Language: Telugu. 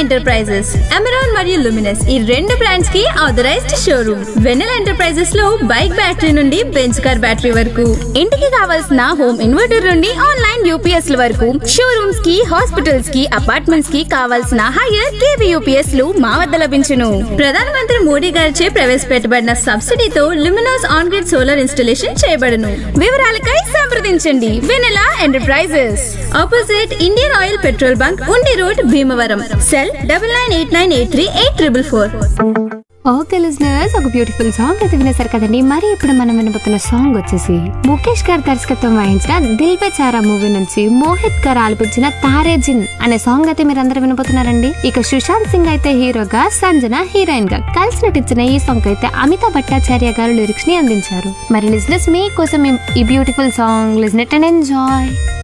ఎంటర్ప్రైజెస్ అమెరాన్ మరియు లుమినస్ ఈ రెండు బ్రాండ్స్ కి ఆథరైజ్డ్ షోరూమ్ వెన్నెల ఎంటర్ప్రైజెస్ లో బైక్ బ్యాటరీ నుండి బెంచ్ కార్ బ్యాటరీ వరకు ఇంటికి కావాల్సిన హోమ్ ఇన్వర్టర్ నుండి ఆన్లైన్ యూపీఎస్ ల వరకు షోరూమ్స్ కి హాస్పిటల్స్ కి అపార్ట్మెంట్స్ కి కావాల్సిన హైయర్ కేవీ యూపీఎస్ లు మా వద్ద లభించును ప్రధానమంత్రి మోడీ గారిచే ప్రవేశపెట్టబడిన సబ్సిడీతో Luminous on grid solar installation చేయబడను వివరాలకై సంప్రదించండి Vennela Enterprises opposite Indian Oil petrol bunk Undi road Bhimavaram cell double nine eight nine eight three eight triple four okay listeners ఒక బ్యూటిఫుల్ సాంగ్ అయితే వినేశారు కదండి మరి ఇప్పుడు మనం వినబోతున్న సాంగ్ వచ్చేసి ముఖేష్ గారు దర్శకత్వం వహించిన దిల్ పే చారా మూవీ నుంచి మోహిత్ గారు ఆలపించిన తారే జిన్ అనే సాంగ్ అయితే మీరు అందరూ వినబోతున్నారండి ఇక సుశాంత్ సింగ్ అయితే హీరోగా సంజన హీరోయిన్ గా కలిసి నటించిన ఈ సాంగ్ అయితే అమితాబ్ భట్టాచార్య గారు లిరిక్స్ ని అందించారు మరి లిజనర్స్ మీకోసం ఈ beautiful song listen it and enjoy